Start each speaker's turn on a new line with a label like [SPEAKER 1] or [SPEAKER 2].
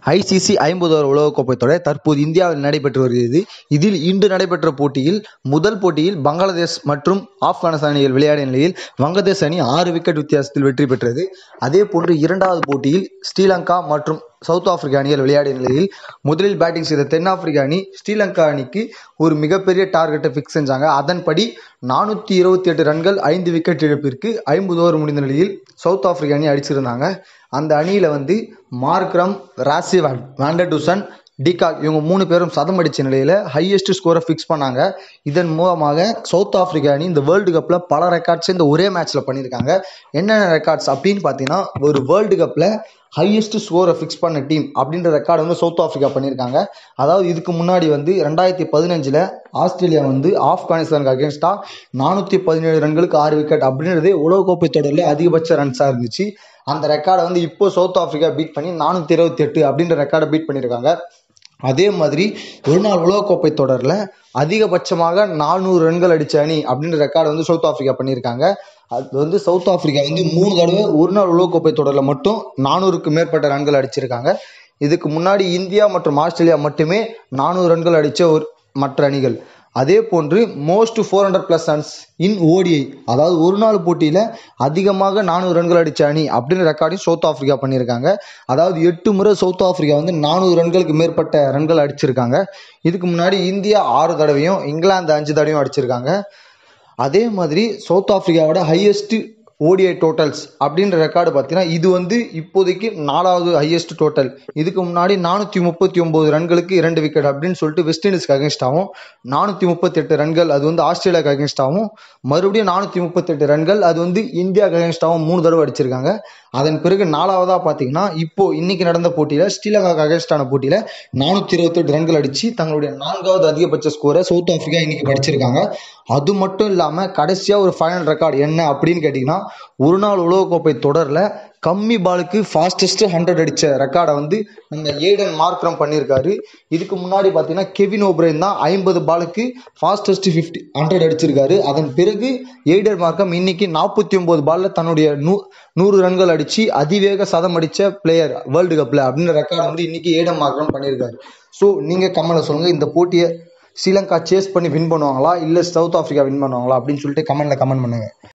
[SPEAKER 1] ICC ஐம்பது over உலகக்கோப்பை தொடர் தற்போது இந்தியாவில் நடைபெற்று வருகிறது இதில் இன்று நடைபெற்ற போட்டியில் முதல் போட்டியில் பங்களாதேஷ் மற்றும் ஆப்கானிஸ்தான் அணிகள் விளையாடிய நிலையில் வங்கதேச அணி ஆறு விக்கெட் வித்தியாசத்தில் வெற்றி பெற்றது அதே போன்று இரண்டாவது போட்டியில் ஸ்ரீலங்கா மற்றும் சவுத் ஆப்பிரிக்கா அணிகள் விளையாடிய நிலையில் முதலில் பேட்டிங் செய்த தென்னாப்பிரிக்கா அணி ஸ்ரீலங்கா அணிக்கு ஒரு மிகப்பெரிய டார்கெட்டை ஃபிக்ஸ் செஞ்சாங்க அதன்படி நானூற்றி இருபத்தி எட்டு ரன்கள் ஐந்து விக்கெட் இழப்பிற்கு ஐம்பது ஓவர் முடிந்த நிலையில் சவுத் ஆப்பிரிக்கா அணி அடிச்சிருந்தாங்க அந்த அணியில் வந்து மார்க்ரம் ராசி வேண்டடுசன் டிகாக் இவங்க மூணு பேரும் சதம் அடித்த நிலையில் ஹையஸ்ட் ஸ்கோரை ஃபிக்ஸ் பண்ணாங்க இதன் மூலமாக சவுத் ஆப்பிரிக்கா அணி இந்த வேர்ல்டு கப்பில் பல ரெக்கார்ட்ஸ் இந்த ஒரே மேட்ச்சில் பண்ணியிருக்காங்க என்னென்ன ரெக்கார்ட்ஸ் அப்படின்னு பார்த்தீங்கன்னா ஒரு வேர்ல்டு கப்பில் ஹையஸ்ட் ஸ்கோரை ஃபிக்ஸ் பண்ண டீம் அப்படின்ற ரெக்கார்டு வந்து சவுத் ஆஃப்ரிக்கா பண்ணியிருக்காங்க அதாவது இதுக்கு முன்னாடி வந்து ரெண்டாயிரத்தி பதினஞ்சில் ஆஸ்திரேலியா வந்து ஆப்கானிஸ்தானுக்கு அகேன்ஸ்டாக நானூற்றி பதினேழு ரன்களுக்கு ஆறு விக்கெட் அப்படின்றதே உலகக்கோப்பை தொடரில் அதிகபட்ச ரன்ஸாக இருந்துச்சு அந்த ரெக்கார்டை வந்து இப்போ சவுத் ஆஃப்ரிக்கா பீட் பண்ணி நானூற்றி இருபத்தி எட்டு அப்படின்ற ரெக்கார்டை பீட் பண்ணியிருக்காங்க அதே மாதிரி ஒரு நாள் உலகக்கோப்பை தொடரில் அதிகபட்சமாக நானூறு ரன்கள் அடித்த அணி அப்படின்ற ரெக்கார்டை வந்து சவுத் ஆஃப்ரிக்கா பண்ணியிருக்காங்க அது வந்து சவுத் ஆஃப்ரிக்கா வந்து மூணு தடவை ஒரு நாள் உலகக்கோப்பை தொடரில் மட்டும் நானூறுக்கு மேற்பட்ட ரன்கள் அடிச்சிருக்காங்க இதுக்கு முன்னாடி இந்தியா மற்றும் ஆஸ்திரேலியா மட்டுமே நானூறு ரன்கள் அடித்த ஒரு மற்ற அணிகள் அதே போன்று most four hundred plus runs in ODI அதாவது ஒரு நாள் போட்டியில் அதிகமாக நானூறு ரன்கள் அடித்த அணி அப்படின்னு ரெக்கார்டையும் சவுத் ஆஃப்ரிக்கா பண்ணியிருக்காங்க அதாவது எட்டு முறை சவுத் ஆஃப்ரிக்கா வந்து நானூறு ரன்களுக்கு மேற்பட்ட ரன்கள் அடிச்சிருக்காங்க இதுக்கு முன்னாடி இந்தியா ஆறு தடவையும் இங்கிலாந்து அஞ்சு தடவையும் அடிச்சிருக்காங்க அதே மாதிரி சவுத் ஆஃப்ரிக்காவோட ஹையஸ்ட் ஓடிஐ டோட்டல்ஸ் அப்படின்ற ரெக்கார்டு பார்த்தீங்கன்னா இது வந்து இப்போதைக்கு நாலாவது ஹையஸ்ட் டோட்டல் இதுக்கு முன்னாடி நானூற்றி முப்பத்தி ஒம்பது ரன்களுக்கு இரண்டு விக்கெட் அப்படின்னு சொல்லிட்டு வெஸ்ட் இண்டீஸ்க்கு அகேன்ஸ்டாகவும் நானூற்றி முப்பத்தெட்டு ரன்கள் அது வந்து ஆஸ்திரேலியாவுக்கு அகேன்ஸ்டாகவும் மறுபடியும் நானூற்றி முப்பத்தெட்டு ரன்கள் அது வந்து இந்தியாவுக்கு அகேன்ஸ்டாகவும் மூணு தடவை அடிச்சிருக்காங்க அதன் பிறகு நாலாவதாக பார்த்தீங்கன்னா இப்போ இன்னைக்கு நடந்த போட்டியில் ஸ்ரீலங்காவுக்கு அகேன்ஸ்டான போட்டியில் நானூற்றி இருபத்தெட்டு ரன்கள் அடித்து தங்களுடைய நான்காவது அதிகபட்ச ஸ்கோரை சவுத் ஆஃப்ரிக்கா இன்னைக்கு படிச்சிருக்காங்க அது மட்டும் இல்லாமல் கடைசியாக ஒரு ஃபைனல் ரெக்கார்டு என்ன அப்படின்னு கேட்டிங்கன்னா ஒரு நாள் உலகக்கோப்பை தொடரில் கம்மி பாலுக்கு ஃபாஸ்டஸ்ட் ஹண்ட்ரட் அடித்த ரெக்கார்டை வந்து நம்ம ஏடன் மார்க்ரம் பண்ணியிருக்காரு இதுக்கு முன்னாடி பார்த்தீங்கன்னா கெவின் ஓப்ரைன் தான் ஐம்பது பாலுக்கு ஃபாஸ்டஸ்ட் ஃபிஃப்டி ஹண்ட்ரட் அடிச்சிருக்காரு அதன் பிறகு எய்டர் மார்க்கம் இன்னைக்கு நாற்பத்தி ஒம்பது பாலில் தன்னுடைய நூ நூறு ரன்கள் அடித்து அதிவேக சதம் அடித்த பிளேயர் வேர்ல்டு கப்பில் அப்படின்ற ரெக்கார்டை வந்து இன்னைக்கு ஏடன் மார்க்ரம் பண்ணியிருக்காரு ஸோ நீங்கள் கமெண்ட்டில் சொல்லுங்கள் இந்த போட்டியை ஸ்ரீலங்கா சேஸ் பண்ணி வின் பண்ணுவாங்களா இல்லை சவுத் ஆஃப்ரிக்கா வின் பண்ணுவாங்களா அப்படின்னு சொல்லிட்டு கமெண்ட்டில் கமெண்ட் பண்ணுங்கள்